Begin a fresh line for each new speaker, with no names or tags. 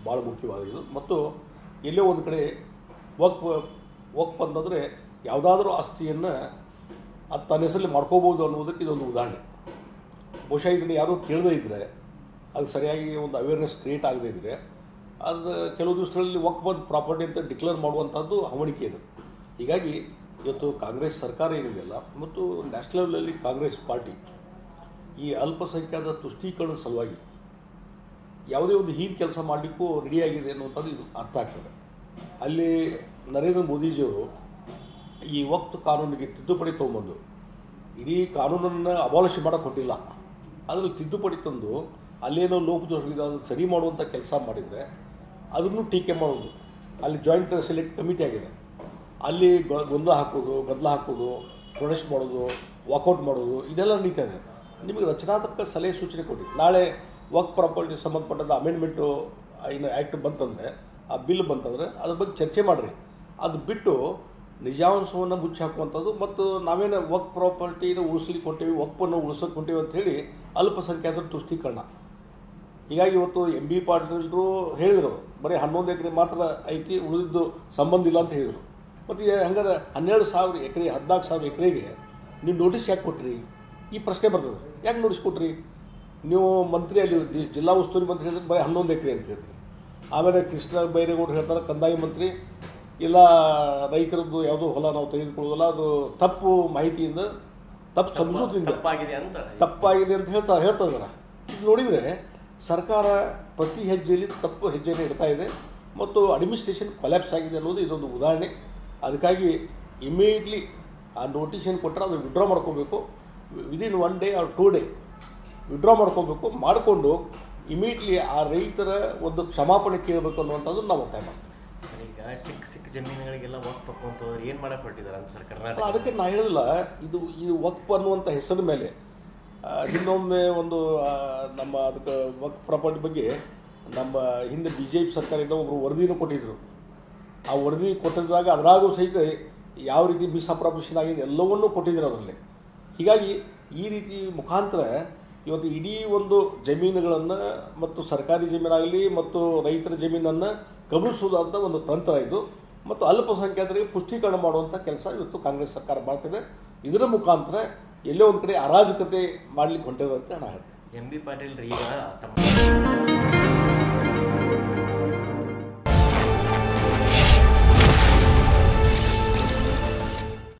ಭಾಳ ಮುಖ್ಯವಾದದ್ದು ಮತ್ತು ಎಲ್ಲೋ ಒಂದು ಕಡೆ ವಕ್ಫ್ ವಕ್ಫ್ ಅಂತಂದರೆ ಯಾವುದಾದ್ರೂ ಆಸ್ತಿಯನ್ನು ಅದು ತನ್ನ ಹೆಸರಲ್ಲಿ ಮಾಡ್ಕೋಬೋದು ಅನ್ನೋದಕ್ಕೆ ಇದೊಂದು ಉದಾಹರಣೆ ಬಹುಶಃ ಇದನ್ನು ಯಾರೂ ಕೇಳದೇ ಇದ್ದರೆ ಅದು ಸರಿಯಾಗಿ ಒಂದು ಅವೇರ್ನೆಸ್ ಕ್ರಿಯೇಟ್ ಆಗದೇ ಇದ್ದರೆ ಅದು ಕೆಲವು ದಿವಸಗಳಲ್ಲಿ ವಕ್ಫ್ ಪ್ರಾಪರ್ಟಿ ಅಂತ ಡಿಕ್ಲೇರ್ ಮಾಡುವಂಥದ್ದು ಹವಣಿಕೆ ಇದು ಹೀಗಾಗಿ ಇವತ್ತು ಕಾಂಗ್ರೆಸ್ ಸರ್ಕಾರ ಏನಿದೆಯಲ್ಲ ಮತ್ತು ನ್ಯಾಷನಲ್ ಲೆವೆಲಲ್ಲಿ ಕಾಂಗ್ರೆಸ್ ಪಾರ್ಟಿ ಈ ಅಲ್ಪಸಂಖ್ಯಾತ ತುಷ್ಟೀಕರಣದ ಸಲುವಾಗಿ ಯಾವುದೇ ಒಂದು ಹೀನ್ ಕೆಲಸ ಮಾಡಲಿಕ್ಕೂ ರೆಡಿಯಾಗಿದೆ ಅನ್ನುವಂಥದ್ದು ಇದು ಅರ್ಥ ಆಗ್ತದೆ ಅಲ್ಲಿ ನರೇಂದ್ರ ಮೋದಿಜಿಯವರು ಈ ವಕ್ತ್ ಕಾನೂನಿಗೆ ತಿದ್ದುಪಡಿ ತೊಗೊಂಬಂದು ಇಡೀ ಕಾನೂನನ್ನು ಅಬಾಲಿಷ್ ಮಾಡೋಕೆ ಕೊಟ್ಟಿಲ್ಲ ಅದರಲ್ಲಿ ತಿದ್ದುಪಡಿ ತಂದು ಅಲ್ಲೇನೋ ಲೋಪದೋಷವಿದೆ ಅದನ್ನು ಸರಿ ಮಾಡುವಂಥ ಕೆಲಸ ಮಾಡಿದರೆ ಅದನ್ನು ಟೀಕೆ ಮಾಡೋದು ಅಲ್ಲಿ ಜಾಯಿಂಟ್ ಸೆಲೆಕ್ಟ್ ಕಮಿಟಿ ಆಗಿದೆ ಅಲ್ಲಿ ಗ- ಗೊಂದಲ ಹಾಕೋದು ಗದ್ದಲ ಹಾಕೋದು ಪ್ರೊಟೆಸ್ಟ್ ಮಾಡೋದು ವಾಕೌಟ್ ಮಾಡೋದು ಇದೆಲ್ಲ ನಡೀತಾ ಇದೆ ನಿಮಗೆ ರಚನಾತ್ಮಕ ಸಲಹೆ ಸೂಚನೆ ಕೊಡಿ ನಾಳೆ ವರ್ಕ್ ಪ್ರಾಪರ್ಟಿ ಸಂಬಂಧಪಟ್ಟಂಥ ಅಮೆಂಡ್ಮೆಂಟು ಏನು ಆ್ಯಕ್ಟ್ ಬಂತಂದರೆ ಆ ಬಿಲ್ ಬಂತಂದರೆ ಅದ್ರ ಬಗ್ಗೆ ಚರ್ಚೆ ಮಾಡಿರಿ ಅದು ಬಿಟ್ಟು ನಿಜಾಂಶವನ್ನು ಮುಚ್ಚಿ ಹಾಕುವಂಥದ್ದು ಮತ್ತು ನಾವೇನು ವರ್ಕ್ ಪ್ರಾಪರ್ಟಿನ ಉಳಿಸ್ಲಿಕ್ಕೆ ಹೊಂಟೇವಿ ವಕ್ಫನ್ನು ಉಳಿಸೋಕೆ ಹೊಂಟೇವಿ ಅಂತ ಹೇಳಿ ಅಲ್ಪಸಂಖ್ಯಾತರ ತುಷ್ಟೀಕರಣ ಹೀಗಾಗಿ ಇವತ್ತು ಎಂ ಬಿ ಪಾಟೀಲರು ಹೇಳಿದರು ಬರೀ ಹನ್ನೊಂದು ಎಕರೆ ಮಾತ್ರ ಐತಿ ಉಳಿದಿದ್ದು ಸಂಬಂಧ ಇಲ್ಲ ಅಂತ ಹೇಳಿದರು ಮತ್ತು ಈ ಹಂಗಾರೆ ಹನ್ನೆರಡು ಸಾವಿರ ಎಕರೆ ಹದಿನಾಲ್ಕು ಸಾವಿರ ಎಕರೆಗೆ ನೀವು ನೋಟಿಸ್ ಯಾಕೆ ಕೊಟ್ರಿ ಈ ಪ್ರಶ್ನೆ ಬರ್ತದೆ ಯಾಕೆ ನೋಟಿಸ್ ಕೊಟ್ರಿ ನೀವು ಮಂತ್ರಿ ಅಲ್ಲಿ ಜಿ- ಜಿಲ್ಲಾ ಉಸ್ತುವಾರಿ ಮಂತ್ರಿ ಹೇಳಿದ್ರೆ ಬರೀ ಹನ್ನೊಂದು ಎಕರೆ ಅಂತ ಹೇಳ್ತೀರಿ ಆಮೇಲೆ ಕೃಷ್ಣ ಬೈರೇಗೌಡರು ಹೇಳ್ತಾರೆ ಕಂದಾಯ ಮಂತ್ರಿ ಇಲ್ಲ ರೈತರದ್ದು ಯಾವುದೋ ಹೊಲ ನಾವು ತೆಗೆದುಕೊಳ್ಳೋದಿಲ್ಲ ಅದು ತಪ್ಪು ಮಾಹಿತಿಯಿಂದ ತಪ್ಪು ಸಂಸ್ಕೃತಿಯಿಂದ
ತಪ್ಪಾಗಿದೆ ಅಂತ
ತಪ್ಪಾಗಿದೆ ಅಂತ ಹೇಳ್ತಾ ಹೇಳ್ತಾ ಇದ್ದಾರೆ ಇದು ನೋಡಿದರೆ ಸರ್ಕಾರ ಪ್ರತಿ ಹೆಜ್ಜೆಯಲ್ಲಿ ತಪ್ಪು ಹೆಜ್ಜೆಯನ್ನು ಇಡ್ತಾ ಇದೆ ಮತ್ತು ಅಡ್ಮಿನಿಸ್ಟ್ರೇಷನ್ ಕೊಲ್ಯಾಪ್ಸ್ ಆಗಿದೆ ಅನ್ನೋದು ಇದೊಂದು ಉದಾಹರಣೆ ಅದಕ್ಕಾಗಿ ಇಮಿಡಿಯೇಟ್ಲಿ ಆ ನೋಟಿಸ್ ಏನು ಕೊಟ್ಟರೆ ಅದು ವಿಡ್ರಾ ಮಾಡ್ಕೋಬೇಕು within one day or two day withdraw ಮಾಡ್ಕೋಬೇಕು ಮಾಡಿಕೊಂಡು ಇಮಿಡಿಯೇಟ್ಲಿ ಆ ರೈತರ ಒಂದು ಕ್ಷಮಾಪಣೆ ಕೇಳಬೇಕು ಅನ್ನುವಂಥದ್ದು ನಾವು ಒತ್ತಾಯ ಮಾಡ್ತೀವಿ
ಈಗ ಸಿಕ್ಕ ಸಿಕ್ಕ ಜಮೀನುಗಳಿಗೆಲ್ಲ ವಕ್ಫ್ ಅಂತ ಏನ್ ಮಾಡಕ್ ಹೊರಟಿದ್ದಾರೆ ಅಂತ ಸರ್ ಕರ್ನಾಟಕ
ಅದಕ್ಕೆ ನಾ ಹೇಳಿಲ್ಲ ಇದು ಈ ವಕ್ಫ್ ಅನ್ನುವಂಥ ಹೆಸರ ಮೇಲೆ ಆ, ಇನ್ನೊಮ್ಮೆ ಒಂದು ಆ, ನಮ್ಮ ಅದಕ್ಕೆ ವಕ್ಫ್ ಪ್ರಾಪರ್ಟಿ ಬಗ್ಗೆ ನಮ್ಮ ಹಿಂದೆ ಬಿ ಜೆ ಪಿ ಸರ್ಕಾರದಿಂದ ಒಬ್ಬರು ವರದಿನೂ ಕೊಟ್ಟಿದ್ರು ಆ ವರದಿ ಕೊಟ್ಟಿದ್ದಾಗ ಅದರಾಗೂ ಸಹಿತ ಯಾವ ರೀತಿ ಮಿಸ್ಅಪ್ರಾಪರೇಷನ್ ಆಗಿದೆ ಎಲ್ಲವನ್ನೂ ಕೊಟ್ಟಿದ್ರು ಅದರಲ್ಲಿ ಹೀಗಾಗಿ ಈ ರೀತಿ ಮುಖಾಂತರ ಇವತ್ತು ಇಡೀ ಒಂದು ಜಮೀನುಗಳನ್ನು ಮತ್ತು ಸರ್ಕಾರಿ ಜಮೀನಾಗಲಿ ಮತ್ತು ರೈತರ ಜಮೀನನ್ನು ಕಬಳಿಸುವುದು ಅಂತ ಒಂದು ತಂತ್ರ ಇದು ಮತ್ತು ಅಲ್ಪಸಂಖ್ಯಾತರಿಗೆ ಪುಷ್ಟೀಕರಣ ಮಾಡುವಂಥ ಕೆಲಸ ಇವತ್ತು ಕಾಂಗ್ರೆಸ್ ಸರ್ಕಾರ ಮಾಡ್ತಿದೆ ಇದರ ಮುಖಾಂತರ ಎಲ್ಲೋ ಒಂದು ಕಡೆ ಅರಾಜಕತೆ ಮಾಡ್ಲಿಕ್ಕೆ ಹೊಂಟಿದೆ ಅಂತ ನಾನು ಹೇಳ್ತೀನಿ
ಎಂ ಬಿ ಪಾಟೀಲ್ ಈಗ ತಮ್ಮ